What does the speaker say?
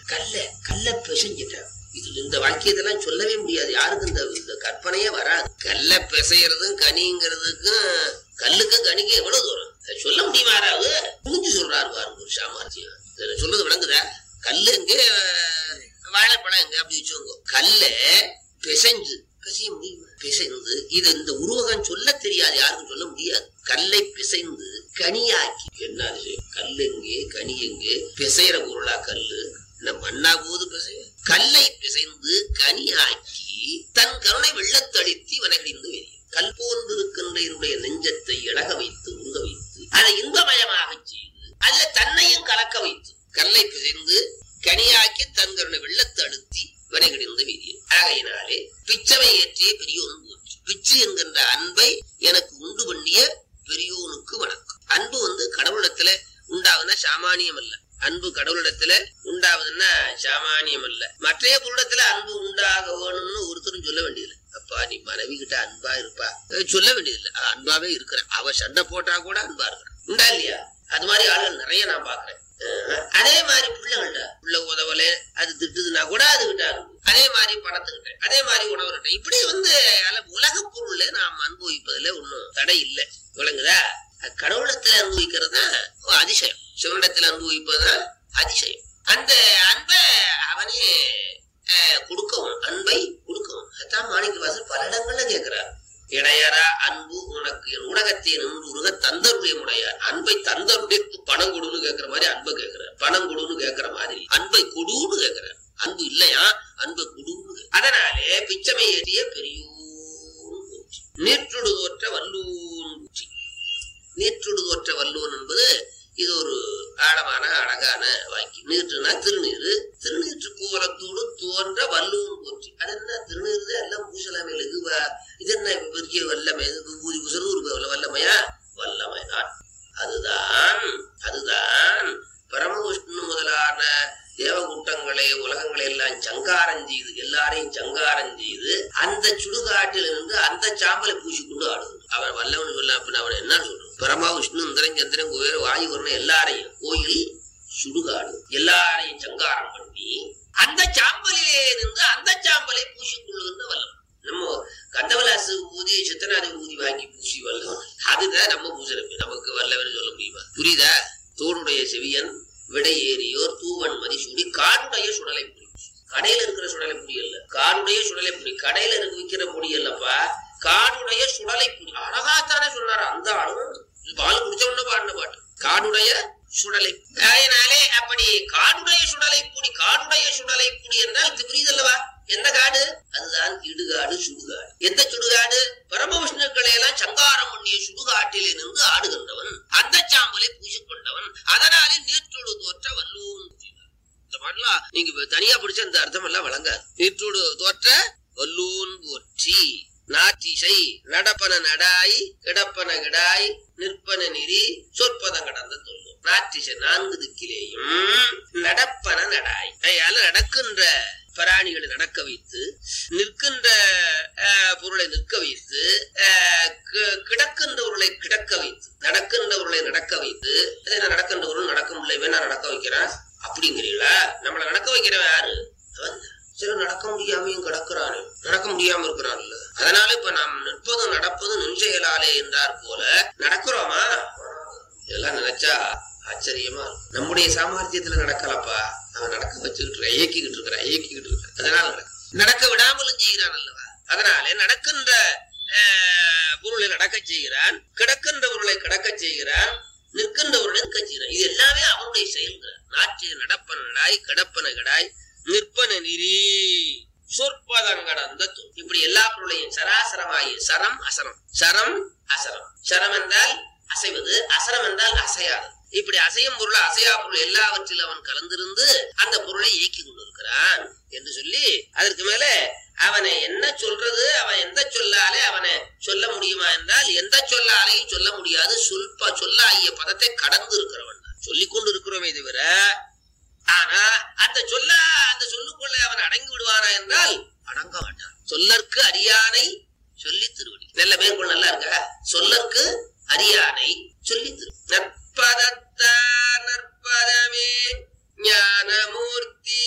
கல்ல கல்ல பிசைஞ்சிட்டான் இது இந்த வாக்கியத்தெல்லாம் சொல்லவே முடியாது யாருக்கும் இந்த இந்த கற்பனையே வராது கல்ல பிசையறதும் கனிங்கிறதுக்கும் கல்லுக்கும் கனிக்கும் எவ்வளவு தூரம் அதை சொல்ல முடியுமா யாராவது புரிஞ்சு சொல்றாரு பாருங்க ஒரு சாமர்த்தியம் இதுல சொல்றது விளங்குதா கல்லு எங்க வாழைப்பழம் எங்க அப்படி வச்சுக்கோங்க கல்ல பிசைஞ்சு பிசைய முடியுமா பிசைந்து இது இந்த உருவகம் சொல்ல தெரியாது யாருக்கும் சொல்ல முடியாது கல்லை பிசைந்து கனியாக்கி என்ன அதிசயம் கல் எங்கே கனி எங்கே பிசைற பொருளா கல்லு இந்த மண்ணா போது பிசைய கல்லை பிசைந்து கனியாக்கி தன் கருணை வெள்ளத்தளித்து வனகிடிந்து வெளியே கல் போன்றிருக்கின்ற என்னுடைய நெஞ்சத்தை இழக வைத்து உங்க வைத்து அதை இன்பமயமாக செய்து அதுல தன்னையும் கலக்க வைத்து கல்லை பிசைந்து கனியாக்கி தன் கருணை வெள்ளத்தை அழுத்தி வனகிடிந்து வெளியே ஆகையினாலே பிச்சவை ஏற்றிய பெரியோன் போற்றி பிச்சு என்கின்ற அன்பை எனக்கு உண்டு பண்ணிய பெரியோனுக்கு வணக்கம் அன்பு வந்து கடவுளிடத்துல உண்டாகுதுன்னா சாமானியம் அல்ல அன்பு கடவுளிடத்துல உண்டாவதுன்னா சாமானியம் அல்ல மற்றைய பொருளிடத்துல அன்பு உண்டாக வேணும்னு ஒருத்தரும் சொல்ல வேண்டியதில்லை அப்பா நீ மனைவி கிட்ட அன்பா இருப்பா அஹ் சொல்ல வேண்டியதில்லை அவ அன்பாவே இருக்கிறேன் அவ சண்டை போட்டா கூட அன்பா இருக்கிறான் உண்டா இல்லையா அது மாதிரி ஆளுகள் நிறைய நான் பாக்குறேன் அஹ் அதே மாதிரி பிள்ளைகள்ட்ட பிள்ளை உதவல அது திட்டுதுன்னா கூட அது கிட்ட அன்பு அதே மாதிரி பணத்துக்கிட்ட அதே மாதிரி உணவுகிட்ட இப்படி வந்து உலக பொருள்ல நாம் அனுபவிப்பதுல ஒண்ணும் தடை இல்லை விளங்குதா அது கடவுளத்துல அனுபவிக்கிறது தான் அதிசயம் சிவனிடத்துல அனுபவிப்பதுதான் அதிசயம் அந்த அன்பை அவனே அஹ், கொடுக்கவும் அன்பை கொடுக்கவும் அதான் மாணிக்க வாசல் பல இடங்கள்ல கேட்கிறார் இடையரா அன்பு உனக்கு என் உலகத்தை நின்று உருக தந்தருடைய முடையார் அன்பை தந்தருடைய பணம் கொடுன்னு கேட்கிற மாதிரி அன்பை கேட்கிறார் பணம் கொடுன்னு கேட்கிற மாதிரி அன்பை கொடுன்னு கேட்கிறார் அன்பு இல்லையா அன்பை கொடுன்னு கேட்கிறார். அதனாலே பிச்சமை ஏறிய பெரியோன் போற்றி நீற்றுடு தோற்ற வல்லூன் போற்றி நீற்றுடு தோற்ற வல்லூன் என்பது இது ஒரு ஆழமான அழகான வாக்கியம் நீற்றுனா திருநீரு திருநீற்று கோலத்தோடு தோன்ற வல்லூன் போற்றி அது என்ன திருநீர் தான் எல்லாம் பூசலாமே லகுவ இது என்ன இப்ப பெரிய வல்லமை இது பூஜை பூசறது ஒரு வல்லமையா வல்லமை தான் அதுதான் அதுதான் பரமவிஷ்ணு முதலான தேவகூட்டங்களை உலகங்களை எல்லாம் சங்காரம் செய்து எல்லாரையும் சங்காரம் செய்து அந்த சுடுகாட்டில் இருந்து அந்த சாம்பலை பூசிக்கொண்டு ஆடுது அவன் வல்லவன் சொல்ல அப்படின்னு அவன் என்ன சொல்றான் பரமா விஷ்ணு இந்திரன் சந்திரன் குபேர வாயு வரணும் எல்லாரையும் கோயில் சுடுகாடு எல்லாரையும் சங்காரம் பண்ணி அந்த சாம்பலிலே இருந்து அந்த சாம்பலை பூசிக்கொள்ளுகின்ற வல்லவன் நம்ம கண்டவலாசு ஊதி சித்தநாதி ஊதி வாங்கி பூசி வல்லவன் அதுதான் நம்ம பூசணும் நமக்கு வல்லவன் சொல்ல முடியுமா புரியுதா தோடுடைய செவியன் விடை ஏறியோர் தூவன் மதிசூடி காடுடைய சுடலை புரி கடையில இருக்கிற சுடலை புரி அல்ல காடுடைய சுடலை புரி கடையில இருக்க விக்கிற பொடி அல்லப்பா காடுடைய சுடலை புரி அழகாத்தானே சொன்னாரு அந்த ஆளும் பால் குடிச்ச உடனே பாடின பாட்டு காடுடைய சுடலை அதனாலே அப்படி காடுடைய சுடலை புடி காடுடைய சுடலை புடி என்றால் இது புரியுதல்லவா என்ன காடு அதுதான் இடுகாடு சுடுகாடு எந்த சுடுகாடு பரமவிஷ்ணுக்களை எல்லாம் சங்காரம் பண்ணிய சுடுகாட்டிலே நின்று ஆடுகின்றவன் அந்த சாம்பலை பூசிக்கொண்டவன் அதனாலே நீற்றோடு தோற்ற வல்லூன் இந்த பாடலாம் நீங்க இப்ப தனியா பிடிச்ச அந்த அர்த்தம் எல்லாம் வழங்காது நீற்றோடு தோற்ற வல்லூன் போற்றி நாட்டிசை நடப்பன நடாய் கிடப்பன கிடாய் நிற்பன நெறி சொற்பதம் கடந்த சொல்லும் நாட்டிசை நான்கு திக்கிலேயும் நடப்பன நடாய் அதனால நடக்கின்ற பிராணிகளை நடக்க வைத்து நிற்கின்ற அஹ், பொருளை நிற்க வைத்து அஹ், கி- கிடக்கின்ற பொருளை கிடக்க வைத்து நடக்கின்ற பொருளை நடக்க வைத்து அது என்ன நடக்கின்ற பொருள் நடக்க முடியல நான் நடக்க வைக்கிறேன் அப்படிங்கிறீங்களா நம்மளை நடக்க வைக்கிறவன் யாரு அவன் தான். சில நடக்க முடியாமையும் கிடக்கிறானே நடக்க முடியாம இருக்கிறான்ல அதனால இப்ப நாம் நிற்பதும் நடப்பதும் நெஞ்செயலாலே என்றார் போல நடக்கிறோமா இதெல்லாம் நினைச்சா ஆச்சரியமா இருக்கும். நம்முடைய சாமர்த்தியத்துல நடக்கலப்பா அவன் நடக்க வச்சுக்கிட்டு இருக்க இயக்கிக்கிட்டு இருக்கிறான் இயக்கிக்கிட்டு இருக்க அதனால நடக்க நடக்க விடாமலும் செய்கிறான் அல்லவா அதனாலே நடக்கின்ற ஆஹ், பொருளை நடக்க செய்கிறான் கிடக்கின்ற பொருளை கிடக்க செய்கிறான் நிற்கின்ற பொருளை நிற்க செய்கிறான் இது எல்லாமே அவனுடைய செயல்கள் நாட்டு நடப்பன நடாய் கிடப்பன கிடாய் நிற்பன நெறி சொற்பதங்கடந்த துண். இப்படி எல்லா பொருளையும் சராசரமாயி சரம் அசரம் சரம் அசரம் சரம் என்றால் அசைவது அசரம் என்றால் அசையாது இப்படி அசையும் பொருள் அசையா பொருள் எல்லாவற்றிலும் அவன் கலந்திருந்து அந்த பொருளை இயக்கி கொண்டிருக்கிறான் என்று சொல்லி அதற்கு மேல அவனை என்ன சொல்றது அவன் எந்த சொல்லாலே அவனை சொல்ல முடியுமா என்றால் எந்த சொல்லாலையும் சொல்ல முடியாது சொல்ப சொல்லாகிய பதத்தை கடந்து இருக்கிறவன் தான். சொல்லிக் கொண்டு இருக்கிறோமே தவிர ஆனா அந்த சொல்ல அந்த சொல்லுக்குள்ள அவன் அடங்கி விடுவானா என்றால் அடங்க மாட்டான் சொல்லற்கு அரியானை சொல்லி திருவடி நல்ல மேற்கொள் நல்லா இருக்கா சொல்லற்கு அரியானை சொல்லி திரு நற்பதத்தார் நற்பதமே ஞானமூர்த்தி